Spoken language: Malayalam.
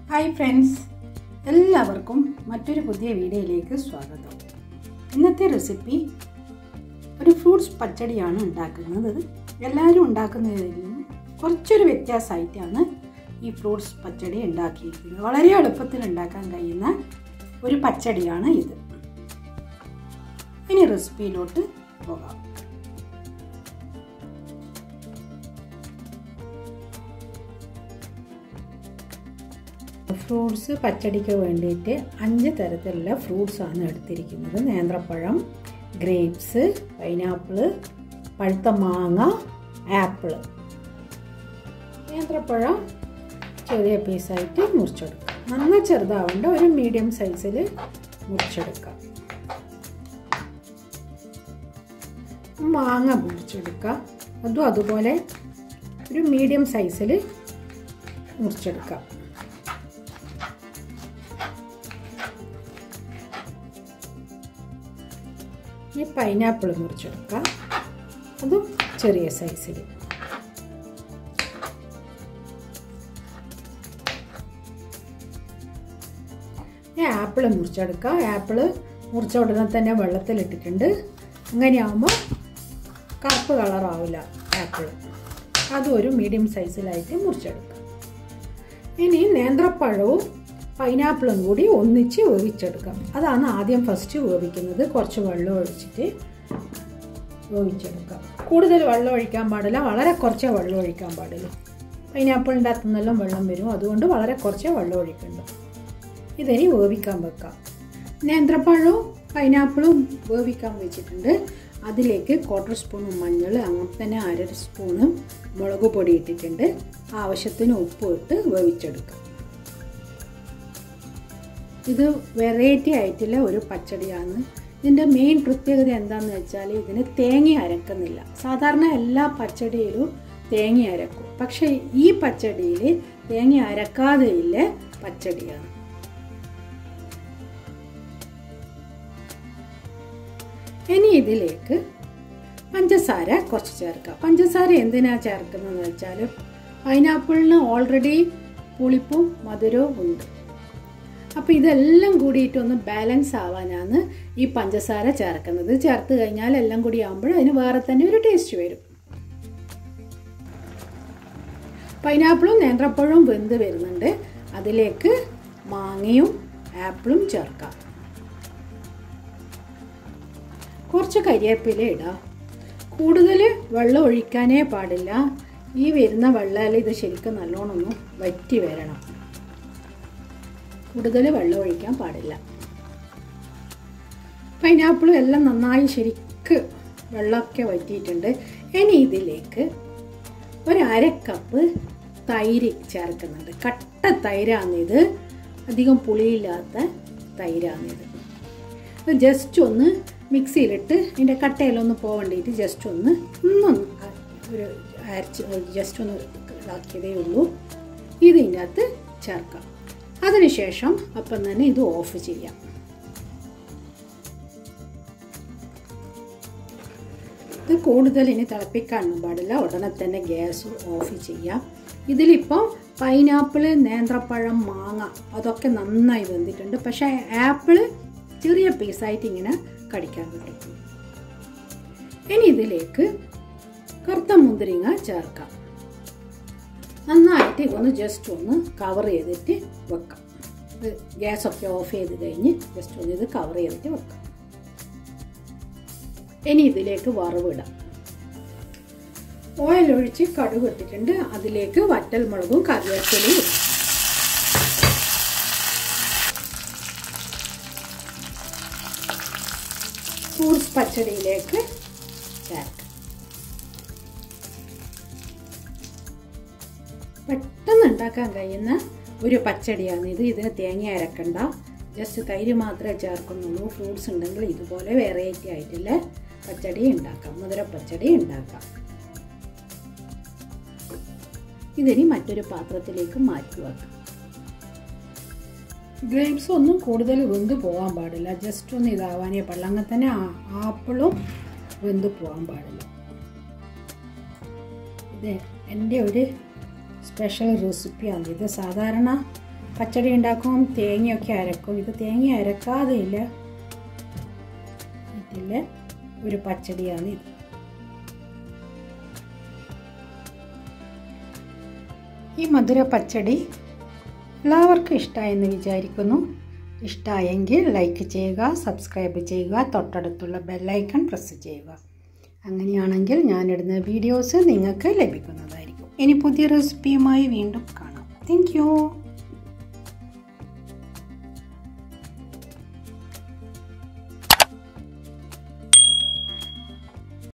ഹായ് ഫ്രണ്ട്സ് എല്ലാവർക്കും മറ്റൊരു പുതിയ വീഡിയോയിലേക്ക് സ്വാഗതം ഇന്നത്തെ റെസിപ്പി ഒരു ഫ്രൂട്ട്സ് പച്ചടിയാണ് ഉണ്ടാക്കുന്നത് എല്ലാവരും ഉണ്ടാക്കുന്നതിൽ നിന്നും കുറച്ചൊരു വ്യത്യാസമായിട്ടാണ് ഈ ഫ്രൂട്ട്സ് പച്ചടി ഉണ്ടാക്കിയിരിക്കുന്നത് വളരെ എളുപ്പത്തിൽ ഉണ്ടാക്കാൻ കഴിയുന്ന ഒരു പച്ചടിയാണ് ഇത് ഇനി റെസിപ്പിയിലോട്ട് പോകാം ഫ്രൂട്ട്സ് പച്ചടിക്ക് വേണ്ടിയിട്ട് അഞ്ച് തരത്തിലുള്ള ഫ്രൂട്ട്സാണ് എടുത്തിരിക്കുന്നത് നേന്ത്രപ്പഴം ഗ്രേപ്സ് പൈനാപ്പിള് പഴുത്ത മാങ്ങ ആപ്പിള് നേന്ത്രപ്പഴം ചെറിയ പീസായിട്ട് മുറിച്ചെടുക്കാം നന്നായി ചെറുതാവേണ്ട ഒരു മീഡിയം സൈസിൽ മുറിച്ചെടുക്കാം മാങ്ങ മുറിച്ചെടുക്കാം അതും അതുപോലെ ഒരു മീഡിയം സൈസിൽ മുറിച്ചെടുക്കാം ഈ പൈനാപ്പിൾ മുറിച്ചെടുക്കാം അതും ചെറിയ സൈസിൽ ഈ ആപ്പിൾ മുറിച്ചെടുക്കാം ആപ്പിൾ മുറിച്ച ഉടനെ തന്നെ വെള്ളത്തിലിട്ടിട്ടുണ്ട് അങ്ങനെയാകുമ്പോൾ കറുപ്പ് കളറാവില്ല ആപ്പിൾ അതും ഒരു മീഡിയം സൈസിലായിട്ട് മുറിച്ചെടുക്കാം ഇനി നേന്ത്രപ്പഴവും പൈനാപ്പിളും കൂടി ഒന്നിച്ച് വേവിച്ചെടുക്കാം അതാണ് ആദ്യം ഫസ്റ്റ് വേവിക്കുന്നത് കുറച്ച് വെള്ളം ഒഴിച്ചിട്ട് വേവിച്ചെടുക്കാം കൂടുതൽ വെള്ളം ഒഴിക്കാൻ പാടില്ല വളരെ കുറച്ചേ വെള്ളം ഒഴിക്കാൻ പാടുള്ളൂ പൈനാപ്പിളിൻ്റെ അകത്തു നിന്നെല്ലാം വെള്ളം വരും അതുകൊണ്ട് വളരെ കുറച്ചേ വെള്ളം ഒഴിക്കണ്ടു ഇതിനി വേവിക്കാൻ വെക്കാം നേന്ത്രപ്പഴവും പൈനാപ്പിളും വേവിക്കാൻ വെച്ചിട്ടുണ്ട് അതിലേക്ക് ക്വാർട്ടർ സ്പൂൺ മഞ്ഞൾ അങ്ങനെ തന്നെ അര സ്പൂണ് മുളക് പൊടി ഇട്ടിട്ടുണ്ട് ആവശ്യത്തിന് ഉപ്പ് ഇട്ട് വേവിച്ചെടുക്കാം ഇത് വെറൈറ്റി ആയിട്ടുള്ള ഒരു പച്ചടിയാണ് ഇതിൻ്റെ മെയിൻ പ്രത്യേകത എന്താണെന്ന് വെച്ചാൽ ഇതിന് തേങ്ങ അരക്കുന്നില്ല സാധാരണ എല്ലാ പച്ചടിയിലും തേങ്ങ അരക്കും പക്ഷേ ഈ പച്ചടിയിൽ തേങ്ങ അരക്കാതെയില്ല പച്ചടിയാണ് ഇനി ഇതിലേക്ക് പഞ്ചസാര കുറച്ച് ചേർക്കാം പഞ്ചസാര എന്തിനാ ചേർക്കുന്നതെന്ന് വെച്ചാൽ പൈനാപ്പിളിന് ഓൾറെഡി പുളിപ്പും മധുരവും ഉണ്ട് അപ്പോൾ ഇതെല്ലാം കൂടിയിട്ടൊന്ന് ബാലൻസ് ആവാനാണ് ഈ പഞ്ചസാര ചേർക്കുന്നത് ചേർത്ത് കഴിഞ്ഞാൽ എല്ലാം കൂടി ആകുമ്പോൾ അതിന് വേറെ തന്നെ ഒരു ടേസ്റ്റ് വരും പൈനാപ്പിളും നേന്ത്രപ്പഴവും വെന്ത് വരുന്നുണ്ട് അതിലേക്ക് മാങ്ങയും ആപ്പിളും ചേർക്കാം കുറച്ച് കരിവേപ്പില ഇടാം കൂടുതൽ വെള്ളം ഒഴിക്കാനേ പാടില്ല ഈ വരുന്ന വെള്ളം ഇത് ശരിക്കും നല്ലോണം ഒന്ന് വറ്റി വരണം കൂടുതൽ വെള്ളം ഒഴിക്കാൻ പാടില്ല പൈനാപ്പിളും എല്ലാം നന്നായി ശരിക്ക് വെള്ളമൊക്കെ വറ്റിയിട്ടുണ്ട് ഇനി ഇതിലേക്ക് ഒരു അര കപ്പ് തൈര് ചേർക്കുന്നുണ്ട് കട്ട തൈരാണിത് അധികം പുളിയില്ലാത്ത തൈരാണിത് ജസ്റ്റ് ഒന്ന് മിക്സിയിലിട്ട് ഇതിൻ്റെ കട്ടയിലൊന്ന് പോകേണ്ടിയിട്ട് ജസ്റ്റ് ഒന്ന് ഒന്നൊന്ന് ഒരു അരച്ച് ജസ്റ്റ് ഒന്ന് ഇതാക്കിയതേ ഉള്ളൂ ഇതിൻ്റെ അകത്ത് ചേർക്കാം അതിനുശേഷം അപ്പം തന്നെ ഇത് ഓഫ് ചെയ്യാം ഇത് കൂടുതൽ ഇനി തിളപ്പിക്കാനൊന്നും പാടില്ല ഉടനെ തന്നെ ഗ്യാസ് ഓഫ് ചെയ്യാം ഇതിലിപ്പം പൈനാപ്പിള് നേന്ത്രപ്പഴം മാങ്ങ അതൊക്കെ നന്നായി വെന്തിട്ടുണ്ട് പക്ഷേ ആപ്പിള് ചെറിയ പീസായിട്ട് ഇങ്ങനെ കടിക്കാൻ കിട്ടും ഇനി ഇതിലേക്ക് കറുത്ത മുന്തിരിങ്ങ ചേർക്കാം നന്നായിട്ട് ഒന്ന് ജസ്റ്റ് ഒന്ന് കവർ ചെയ്തിട്ട് വെക്കാം ഗ്യാസൊക്കെ ഓഫ് ചെയ്ത് കഴിഞ്ഞ് ജസ്റ്റ് ഒന്ന് ഇത് കവർ ചെയ്തിട്ട് വെക്കാം ഇനി ഇതിലേക്ക് വറവിടാം ഓയിൽ ഒഴിച്ച് കടുക് ഇട്ടിട്ടുണ്ട് അതിലേക്ക് വറ്റൽ മുളകും കറിവേപ്പിലയും ഫ്രൂട്ട്സ് പച്ചടിയിലേക്ക് ചേർക്കാം പെട്ടെന്ന് ഉണ്ടാക്കാൻ കഴിയുന്ന ഒരു പച്ചടിയാണ് ഇത് ഇതിന് തേങ്ങ അരക്കണ്ട ജസ്റ്റ് തൈര് മാത്രമേ ചേർക്കുന്നുള്ളൂ ഫ്രൂട്ട്സ് ഉണ്ടെങ്കിൽ ഇതുപോലെ വെറൈറ്റി ആയിട്ടുള്ള പച്ചടി ഉണ്ടാക്കാം മുതിര പച്ചടി ഉണ്ടാക്കാം ഇതിനി മറ്റൊരു പാത്രത്തിലേക്ക് മാറ്റി വെക്കാം ഗ്രേപ്സ് ഒന്നും കൂടുതൽ വെന്ത് പോകാൻ പാടില്ല ജസ്റ്റ് ഒന്ന് ഇതാവാനേ പാടില്ല അങ്ങനെ തന്നെ ആപ്പിളും വെന്ത് പോകാൻ പാടില്ല ഇത് എൻ്റെ ഒരു സ്പെഷ്യൽ റെസിപ്പിയാണ് ഇത് സാധാരണ പച്ചടി ഉണ്ടാക്കും തേങ്ങയൊക്കെ അരക്കും ഇത് തേങ്ങ അരക്കാതെ ഇല്ല ഇതിലെ ഒരു പച്ചടിയാണ് ഇത് ഈ മധുര പച്ചടി എല്ലാവർക്കും ഇഷ്ടമായെന്ന് വിചാരിക്കുന്നു ഇഷ്ടമായെങ്കിൽ ലൈക്ക് ചെയ്യുക സബ്സ്ക്രൈബ് ചെയ്യുക തൊട്ടടുത്തുള്ള ബെല്ലൈക്കൺ പ്രസ് ചെയ്യുക അങ്ങനെയാണെങ്കിൽ ഞാനിടുന്ന വീഡിയോസ് നിങ്ങൾക്ക് ലഭിക്കുന്നതായിരിക്കും ഇനി പുതിയ റെസിപ്പിയുമായി വീണ്ടും കാണാം താങ്ക്